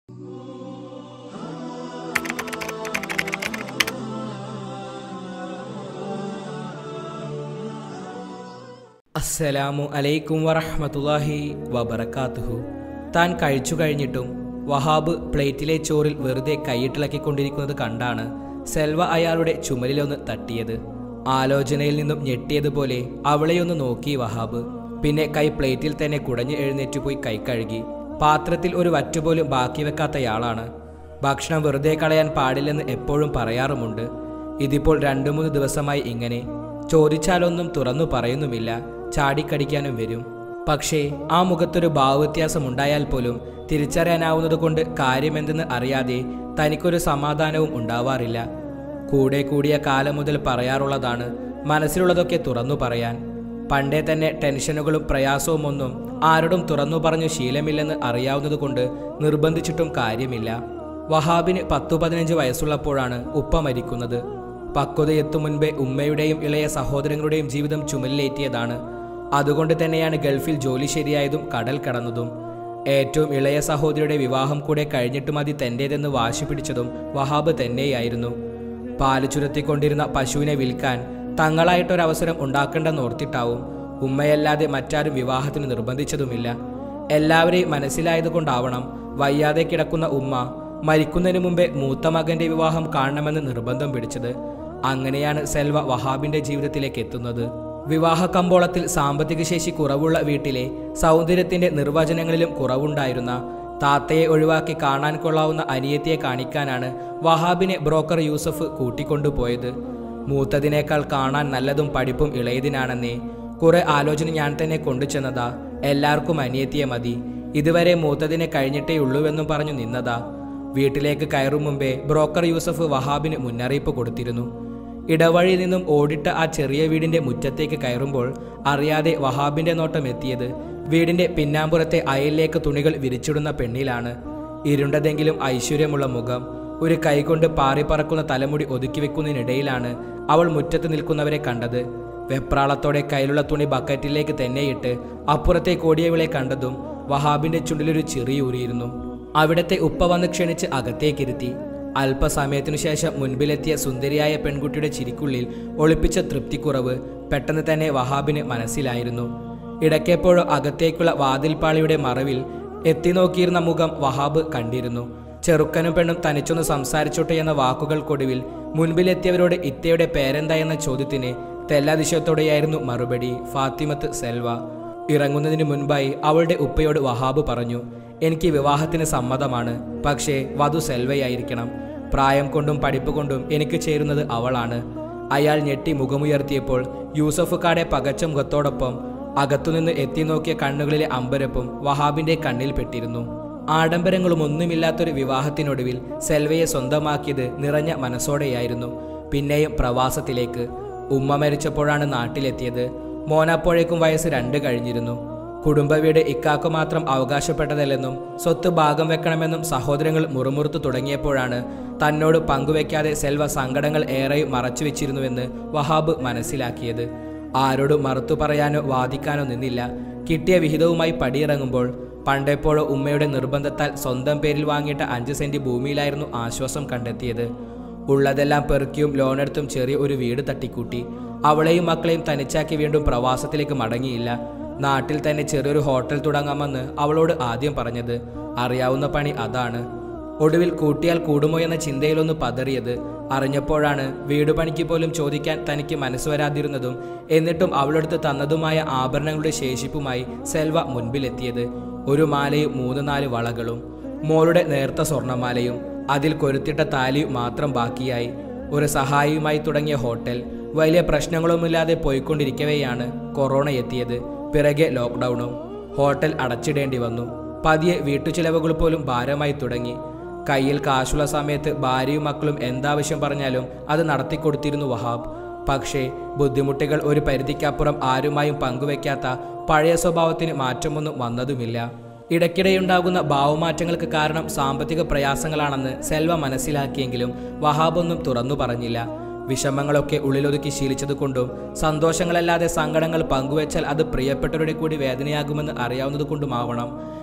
അസ്സലാമു അലൈക്കും വറഹ്മത്തുള്ളാഹി വബറകാതുഹു താൻ കഴിച്ചു കഴിഞ്ഞിട്ടും വഹാബ് പ്ലേറ്റിലെ ചോറിൽ വെറുതെ കൈയിട്ടിളക്കിക്കൊണ്ടിരിക്കുന്നത് കണ്ടാണ് സെൽവ അയാളുടെ ചുമലിലൊന്ന് തട്ടിയത് ആലോചനയിൽ നിന്നും ഞെട്ടിയതുപോലെ അവളെയൊന്ന് നോക്കി വഹാബ് പിന്നെ കൈ പ്ലേറ്റിൽ തന്നെ കുടഞ്ഞു എഴുന്നേറ്റുപോയി കൈ കഴുകി പാത്രത്തിൽ ഒരു വറ്റുപോലും ബാക്കി വെക്കാത്തയാളാണ് ഭക്ഷണം വെറുതെ കളയാൻ പാടില്ലെന്ന് എപ്പോഴും പറയാറുമുണ്ട് ഇതിപ്പോൾ രണ്ടു മൂന്ന് ദിവസമായി ഇങ്ങനെ ചോദിച്ചാലൊന്നും തുറന്നു പറയുന്നുമില്ല ചാടിക്കടിക്കാനും വരും പക്ഷേ ആ മുഖത്തൊരു ഭാവവ്യത്യാസം ഉണ്ടായാൽ പോലും തിരിച്ചറിയാനാവുന്നത് കൊണ്ട് കാര്യമെന്തെന്ന് അറിയാതെ തനിക്കൊരു സമാധാനവും ഉണ്ടാവാറില്ല കൂടെ കൂടിയ കാലം മുതൽ പറയാറുള്ളതാണ് മനസ്സിലുള്ളതൊക്കെ തുറന്നു പറയാൻ പണ്ടേ തന്നെ ടെൻഷനുകളും പ്രയാസവും ഒന്നും ആരോടും തുറന്നു പറഞ്ഞു ശീലമില്ലെന്ന് അറിയാവുന്നതുകൊണ്ട് നിർബന്ധിച്ചിട്ടും കാര്യമില്ല വഹാബിന് പത്തു പതിനഞ്ച് വയസ്സുള്ളപ്പോഴാണ് ഉപ്പ മരിക്കുന്നത് പക്വതയെത്തും മുൻപേ ഉമ്മയുടെയും ഇളയ സഹോദരങ്ങളുടെയും ജീവിതം ചുമലിലേറ്റിയതാണ് അതുകൊണ്ട് തന്നെയാണ് ഗൾഫിൽ ജോലി ശരിയായതും കടൽ കടന്നതും ഏറ്റവും ഇളയ സഹോദരിയുടെ വിവാഹം കൂടെ കഴിഞ്ഞിട്ട് മതി തൻ്റേതെന്ന് വാശി പിടിച്ചതും വഹാബ് തന്നെയായിരുന്നു പാല് ചുരത്തിക്കൊണ്ടിരുന്ന പശുവിനെ വിൽക്കാൻ തങ്ങളായിട്ടൊരവസരം ഉണ്ടാക്കേണ്ടെന്നോർത്തിട്ടാവും ഉമ്മയല്ലാതെ മറ്റാരും വിവാഹത്തിന് നിർബന്ധിച്ചതുമില്ല എല്ലാവരെയും മനസ്സിലായതുകൊണ്ടാവണം വയ്യാതെ കിടക്കുന്ന ഉമ്മ മരിക്കുന്നതിന് മുമ്പേ മൂത്ത മകന്റെ വിവാഹം കാണണമെന്ന് നിർബന്ധം പിടിച്ചത് അങ്ങനെയാണ് സെൽവ വഹാബിന്റെ ജീവിതത്തിലേക്ക് എത്തുന്നത് വിവാഹ കമ്പോളത്തിൽ സാമ്പത്തിക ശേഷി കുറവുള്ള വീട്ടിലെ സൗന്ദര്യത്തിന്റെ നിർവചനങ്ങളിലും കുറവുണ്ടായിരുന്ന താത്തയെ ഒഴിവാക്കി കാണാൻ കൊള്ളാവുന്ന അനിയത്തിയെ കാണിക്കാനാണ് വഹാബിനെ ബ്രോക്കർ യൂസഫ് കൂട്ടിക്കൊണ്ടുപോയത് മൂത്തതിനേക്കാൾ കാണാൻ നല്ലതും പഠിപ്പും ഇളയതിനാണെന്നേ കുറെ ആലോചന ഞാൻ തന്നെ കൊണ്ടുചെന്നതാ എല്ലാവർക്കും അനിയത്തിയെ മതി ഇതുവരെ മൂത്തതിനെ കഴിഞ്ഞിട്ടേ ഉള്ളൂവെന്നും പറഞ്ഞു നിന്നതാ വീട്ടിലേക്ക് കയറും മുമ്പേ ബ്രോക്കർ യൂസഫ് വഹാബിന് മുന്നറിയിപ്പ് കൊടുത്തിരുന്നു ഇടവഴിയിൽ നിന്നും ഓടിട്ട ആ ചെറിയ വീടിന്റെ മുറ്റത്തേക്ക് കയറുമ്പോൾ അറിയാതെ വഹാബിന്റെ നോട്ടം എത്തിയത് വീടിന്റെ പിന്നാമ്പുറത്തെ അയലിലേക്ക് തുണികൾ വിരിച്ചിടുന്ന പെണ്ണിലാണ് ഇരുണ്ടതെങ്കിലും ഐശ്വര്യമുള്ള മുഖം ഒരു കൈകൊണ്ട് പാറിപ്പറക്കുന്ന തലമുടി ഒതുക്കി വെക്കുന്നതിനിടയിലാണ് അവൾ മുറ്റത്ത് നിൽക്കുന്നവരെ കണ്ടത് വെപ്രാളത്തോടെ കയ്യിലുള്ള തുണി ബക്കറ്റിലേക്ക് തന്നെയിട്ട് അപ്പുറത്തെ കോടിയവിളെ കണ്ടതും വഹാബിന്റെ ചുണ്ടിലൊരു ചിറിയൂരിയിരുന്നു അവിടത്തെ ഉപ്പ വന്ന് ക്ഷണിച്ച് അകത്തേക്കിരുത്തി അല്പസമയത്തിനു ശേഷം മുൻപിലെത്തിയ സുന്ദരിയായ പെൺകുട്ടിയുടെ ചിരിക്കുള്ളിൽ ഒളിപ്പിച്ച തൃപ്തിക്കുറവ് പെട്ടെന്ന് തന്നെ വഹാബിന് മനസ്സിലായിരുന്നു ഇടയ്ക്കെപ്പോഴോ അകത്തേക്കുള്ള വാതിൽപ്പാളിയുടെ മറവിൽ എത്തി നോക്കിയിരുന്ന മുഖം വഹാബ് കണ്ടിരുന്നു ചെറുക്കനും പെണ്ണും തനിച്ചൊന്ന് സംസാരിച്ചോട്ടെ എന്ന വാക്കുകൾക്കൊടുവിൽ മുൻപിലെത്തിയവരോട് ഇത്തയുടെ പേരെന്താ എന്ന ചോദ്യത്തിന് തെല്ലാതിശയത്തോടെയായിരുന്നു മറുപടി ഫാത്തിമത്ത് സെൽവ ഇറങ്ങുന്നതിന് മുൻപായി അവളുടെ ഉപ്പയോട് വഹാബ് പറഞ്ഞു എനിക്ക് വിവാഹത്തിന് സമ്മതമാണ് പക്ഷേ വധു സെൽവയായിരിക്കണം പ്രായം കൊണ്ടും പഠിപ്പ് കൊണ്ടും എനിക്ക് ചേരുന്നത് അവളാണ് അയാൾ ഞെട്ടി മുഖമുയർത്തിയപ്പോൾ യൂസഫ് കാടെ പകച്ച മുഖത്തോടൊപ്പം അകത്തുനിന്ന് എത്തി നോക്കിയ കണ്ണുകളിലെ അമ്പരപ്പും വഹാബിന്റെ കണ്ണിൽ പെട്ടിരുന്നു ആഡംബരങ്ങളും ഒന്നുമില്ലാത്തൊരു വിവാഹത്തിനൊടുവിൽ സെൽവയെ സ്വന്തമാക്കിയത് നിറഞ്ഞ മനസ്സോടെയായിരുന്നു പിന്നെയും പ്രവാസത്തിലേക്ക് ഉമ്മ മരിച്ചപ്പോഴാണ് നാട്ടിലെത്തിയത് മോനപ്പോഴേക്കും വയസ്സ് രണ്ട് കഴിഞ്ഞിരുന്നു കുടുംബ വീട് ഇക്കാക്കു മാത്രം അവകാശപ്പെട്ടതല്ലെന്നും സ്വത്ത് ഭാഗം വെക്കണമെന്നും സഹോദരങ്ങൾ മുറുമുറുത്തു തുടങ്ങിയപ്പോഴാണ് തന്നോട് പങ്കുവെക്കാതെ സെൽവ സങ്കടങ്ങൾ ഏറെയും മറച്ചു വെച്ചിരുന്നുവെന്ന് വഹാബ് മനസ്സിലാക്കിയത് ആരോടും മറുത്തു പറയാനോ വാദിക്കാനോ നിന്നില്ല കിട്ടിയ വിഹിതവുമായി പടിയിറങ്ങുമ്പോൾ പണ്ടെപ്പോഴോ ഉമ്മയുടെ നിർബന്ധത്താൽ സ്വന്തം പേരിൽ വാങ്ങിയിട്ട അഞ്ച് സെന്റ് ഭൂമിയിലായിരുന്നു ആശ്വാസം കണ്ടെത്തിയത് ഉള്ളതെല്ലാം പെറുക്കിയും ലോണെടുത്തും ചെറിയ ഒരു വീട് തട്ടിക്കൂട്ടി അവളെയും മക്കളെയും തനിച്ചാക്കി വീണ്ടും പ്രവാസത്തിലേക്ക് മടങ്ങിയില്ല നാട്ടിൽ തന്നെ ചെറിയൊരു ഹോട്ടൽ തുടങ്ങാമെന്ന് അവളോട് ആദ്യം പറഞ്ഞത് അറിയാവുന്ന പണി അതാണ് ഒടുവിൽ കൂട്ടിയാൽ കൂടുമോ എന്ന ചിന്തയിലൊന്ന് പതറിയത് അറിഞ്ഞപ്പോഴാണ് വീട് പണിക്ക് പോലും ചോദിക്കാൻ തനിക്ക് മനസ്സ് വരാതിരുന്നതും എന്നിട്ടും അവളെടുത്ത് തന്നതുമായ ആഭരണങ്ങളുടെ ശേഷിപ്പുമായി സെൽവ മുൻപിലെത്തിയത് ഒരു മാലയും മൂന്ന് നാല് വളകളും മോളുടെ നേർത്ത സ്വർണമാലയും അതിൽ കൊരുത്തിട്ട താലിയും മാത്രം ബാക്കിയായി ഒരു സഹായിയുമായി തുടങ്ങിയ ഹോട്ടൽ വലിയ പ്രശ്നങ്ങളൊന്നുമില്ലാതെ പോയിക്കൊണ്ടിരിക്കവെയാണ് കൊറോണ എത്തിയത് പിറകെ ലോക്ക്ഡൗണും ഹോട്ടൽ അടച്ചിടേണ്ടി വന്നു പതിയെ വീട്ടുചിലവുകൾ പോലും ഭാരമായി തുടങ്ങി കയ്യിൽ കാശുള്ള സമയത്ത് ഭാര്യയും മക്കളും എന്താവശ്യം പറഞ്ഞാലും അത് നടത്തിക്കൊടുത്തിരുന്നു വഹാബ് പക്ഷേ ബുദ്ധിമുട്ടുകൾ ഒരു പരിധിക്കപ്പുറം ആരുമായും പങ്കുവെക്കാത്ത പഴയ സ്വഭാവത്തിന് മാറ്റമൊന്നും വന്നതുമില്ല ഇടയ്ക്കിടെയുണ്ടാകുന്ന ഭാവമാറ്റങ്ങൾക്ക് കാരണം സാമ്പത്തിക പ്രയാസങ്ങളാണെന്ന് സെൽവ മനസ്സിലാക്കിയെങ്കിലും വഹാബൊന്നും തുറന്നു പറഞ്ഞില്ല വിഷമങ്ങളൊക്കെ ഉള്ളിലൊതുക്കി ശീലിച്ചതുകൊണ്ടും സന്തോഷങ്ങളല്ലാതെ സങ്കടങ്ങൾ പങ്കുവെച്ചാൽ അത് പ്രിയപ്പെട്ടവരുടെ കൂടി വേദനയാകുമെന്ന് അറിയാവുന്നതുകൊണ്ടുമാവണം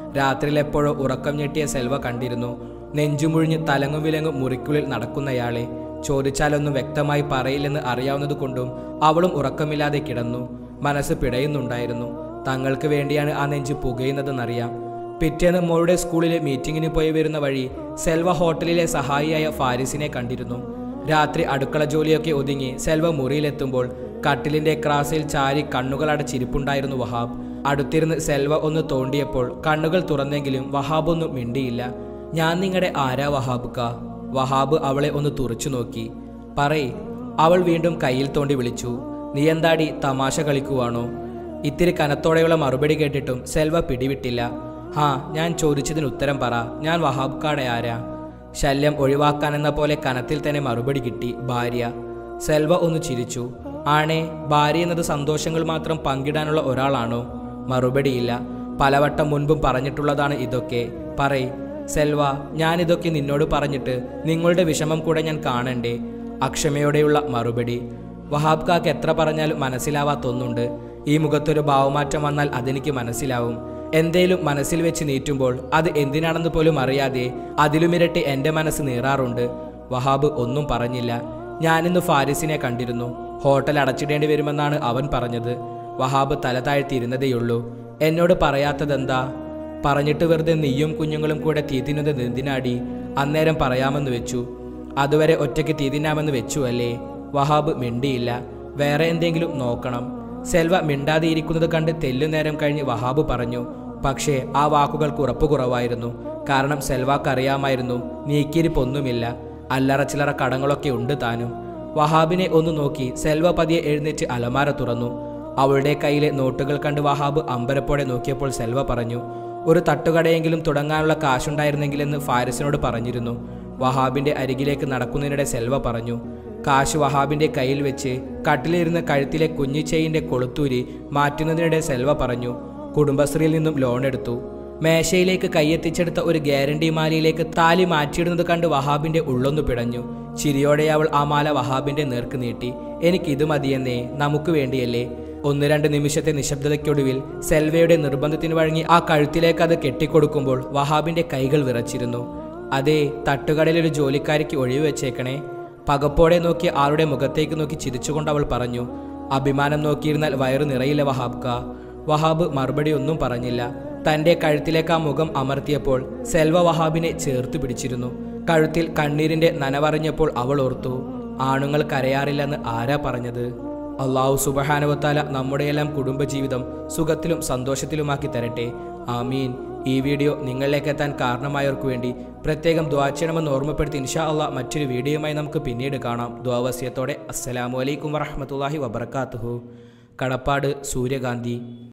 രാത്രിയിൽ എപ്പോഴോ ഉറക്കം ഞെട്ടിയ സെൽവ കണ്ടിരുന്നു നെഞ്ചുമുഴിഞ്ഞ് തലങ്ങും വിലങ്ങും മുറിക്കുള്ളിൽ നടക്കുന്നയാളെ ചോദിച്ചാലൊന്നും വ്യക്തമായി പറയില്ലെന്ന് അറിയാവുന്നതുകൊണ്ടും അവളും ഉറക്കമില്ലാതെ കിടന്നു മനസ്സ് പിടയുന്നുണ്ടായിരുന്നു തങ്ങൾക്ക് വേണ്ടിയാണ് ആ നെഞ്ച് പുകയുന്നതെന്നറിയാം പിറ്റേന്ന് മോളുടെ സ്കൂളിലെ മീറ്റിങ്ങിന് പോയി വരുന്ന വഴി സെൽവ ഹോട്ടലിലെ സഹായിയായ ഫാരിസിനെ കണ്ടിരുന്നു രാത്രി അടുക്കള ജോലിയൊക്കെ ഒതുങ്ങി സെൽവ മുറിയിലെത്തുമ്പോൾ കട്ടിലിന്റെ ക്രാസിൽ ചാരി കണ്ണുകൾ അടച്ചിരിപ്പുണ്ടായിരുന്നു വഹാബ് അടുത്തിരുന്ന് സെൽവ ഒന്ന് തോണ്ടിയപ്പോൾ കണ്ണുകൾ തുറന്നെങ്കിലും വഹാബ് ഒന്നും മിണ്ടിയില്ല ഞാൻ നിങ്ങളുടെ ആരാ വഹാബുക്ക വഹാബ് അവളെ ഒന്ന് തുറച്ചു നോക്കി പറയ് അവൾ വീണ്ടും കയ്യിൽ തോണ്ടി വിളിച്ചു നീ എന്താടി തമാശ കളിക്കുവാണോ ഇത്തിരി കനത്തോടെയുള്ള മറുപടി കേട്ടിട്ടും സെൽവ പിടിവിട്ടില്ല ഹാ ഞാൻ ചോദിച്ചതിന് ഉത്തരം പറ ഞാൻ വഹാബ്ക്കാടെ ആരാ ശല്യം ഒഴിവാക്കാനെന്ന പോലെ കനത്തിൽ തന്നെ മറുപടി കിട്ടി ഭാര്യ സെൽവ ഒന്ന് ചിരിച്ചു ആണേ ഭാര്യ എന്നത് സന്തോഷങ്ങൾ മാത്രം പങ്കിടാനുള്ള ഒരാളാണോ മറുപടിയില്ല പലവട്ടം മുൻപും പറഞ്ഞിട്ടുള്ളതാണ് ഇതൊക്കെ പറയ് സെൽവ ഞാനിതൊക്കെ നിന്നോട് പറഞ്ഞിട്ട് നിങ്ങളുടെ വിഷമം കൂടെ ഞാൻ കാണണ്ടേ അക്ഷമയോടെയുള്ള മറുപടി വഹാബ് കാക്ക് എത്ര പറഞ്ഞാലും മനസ്സിലാവാത്തൊന്നുണ്ട് ഈ മുഖത്തൊരു ഭാവമാറ്റം വന്നാൽ അതെനിക്ക് മനസ്സിലാവും എന്തേലും മനസ്സിൽ വെച്ച് നീറ്റുമ്പോൾ അത് എന്തിനാണെന്ന് പോലും അറിയാതെ അതിലുമിരട്ടി എൻ്റെ മനസ്സ് നീറാറുണ്ട് വഹാബ് ഒന്നും പറഞ്ഞില്ല ഞാനിന്ന് ഫാരിസിനെ കണ്ടിരുന്നു ഹോട്ടൽ അടച്ചിടേണ്ടി വരുമെന്നാണ് അവൻ പറഞ്ഞത് വഹാബ് തല താഴ്ത്തിയിരുന്നതേയുള്ളൂ എന്നോട് പറയാത്തതെന്താ പറഞ്ഞിട്ട് വെറുതെ നീയും കുഞ്ഞുങ്ങളും കൂടെ തീ തിന്നുന്നത് എന്തിനാടി അന്നേരം പറയാമെന്ന് വെച്ചു അതുവരെ ഒറ്റയ്ക്ക് തീ തിന്നാമെന്ന് വെച്ചു അല്ലേ വഹാബ് മിണ്ടിയില്ല വേറെ എന്തെങ്കിലും നോക്കണം സെൽവ മിണ്ടാതെയിരിക്കുന്നത് കണ്ട് തെല്ലുനേരം കഴിഞ്ഞ് വഹാബ് പറഞ്ഞു പക്ഷേ ആ വാക്കുകൾക്ക് ഉറപ്പ് കുറവായിരുന്നു കാരണം സെൽവാക്കറിയാമായിരുന്നു നീക്കിയിരിപ്പൊന്നുമില്ല അല്ലറ ചില്ലറ കടങ്ങളൊക്കെ ഉണ്ട് താനും വഹാബിനെ ഒന്ന് നോക്കി സെൽവ പതിയെ എഴുന്നേറ്റ് അലമാര തുറന്നു അവളുടെ കയ്യിലെ നോട്ടുകൾ കണ്ട് വഹാബ് അമ്പരപ്പോടെ നോക്കിയപ്പോൾ സെൽവ പറഞ്ഞു ഒരു തട്ടുകടയെങ്കിലും തുടങ്ങാനുള്ള കാശുണ്ടായിരുന്നെങ്കിലെന്ന് ഫാരിസിനോട് പറഞ്ഞിരുന്നു വഹാബിന്റെ അരികിലേക്ക് നടക്കുന്നതിനിടെ സെൽവ പറഞ്ഞു കാശ് വഹാബിന്റെ കയ്യിൽ വെച്ച് കട്ടിലിരുന്ന് കഴുത്തിലെ കുഞ്ഞിച്ചെയിന്റെ കൊളുത്തൂരി മാറ്റുന്നതിനിടെ സെൽവ പറഞ്ഞു കുടുംബശ്രീയിൽ നിന്നും ലോൺ എടുത്തു മേശയിലേക്ക് കൈയെത്തിച്ചെടുത്ത ഒരു ഗ്യാരണ്ടി മാലയിലേക്ക് താലി മാറ്റിയിടുന്നത് കണ്ട് വഹാബിന്റെ ഉള്ളൊന്നു പിടഞ്ഞു ചിരിയോടെ അവൾ ആ മാല വഹാബിന്റെ നേർക്ക് നീട്ടി എനിക്കിത് മതിയെന്നേ നമുക്ക് വേണ്ടിയല്ലേ ഒന്ന് രണ്ട് നിമിഷത്തെ നിശബ്ദതയ്ക്കൊടുവിൽ സെൽവയുടെ നിർബന്ധത്തിന് വഴങ്ങി ആ കഴുത്തിലേക്ക് അത് കെട്ടിക്കൊടുക്കുമ്പോൾ വഹാബിന്റെ കൈകൾ വിറച്ചിരുന്നു അതേ തട്ടുകടയിലൊരു ജോലിക്കാരിക്ക് ഒഴിവ് വെച്ചേക്കണേ പകപ്പോടെ നോക്കി ആളുടെ മുഖത്തേക്ക് നോക്കി ചിരിച്ചുകൊണ്ട് അവൾ പറഞ്ഞു അഭിമാനം നോക്കിയിരുന്നാൽ വയറു നിറയില്ല വഹാബ്ക വഹാബ് മറുപടി ഒന്നും പറഞ്ഞില്ല തന്റെ കഴുത്തിലേക്ക് ആ മുഖം അമർത്തിയപ്പോൾ സെൽവ വഹാബിനെ ചേർത്ത് പിടിച്ചിരുന്നു കഴുത്തിൽ കണ്ണീരിന്റെ നനവറിഞ്ഞപ്പോൾ അവൾ ഓർത്തു ആണുങ്ങൾ കരയാറില്ലെന്ന് ആരാ പറഞ്ഞത് അള്ളാഹു സുബഹാനുവത്താല നമ്മുടെയെല്ലാം കുടുംബജീവിതം സുഖത്തിലും സന്തോഷത്തിലുമാക്കി തരട്ടെ ആമീൻ ഈ വീഡിയോ നിങ്ങളിലേക്ക് എത്താൻ കാരണമായവർക്ക് വേണ്ടി പ്രത്യേകം ദ്വാ ചെയ്യണമെന്ന് ഓർമ്മപ്പെടുത്തി ഇൻഷാ അള്ളാഹ് മറ്റൊരു വീഡിയോയുമായി നമുക്ക് പിന്നീട് കാണാം ദ്വാവസ്യത്തോടെ അസ്സലാമു അലൈക്കും വറഹമത്തല്ലാഹി വബർക്കാത്തുഹു കടപ്പാട് സൂര്യകാന്തി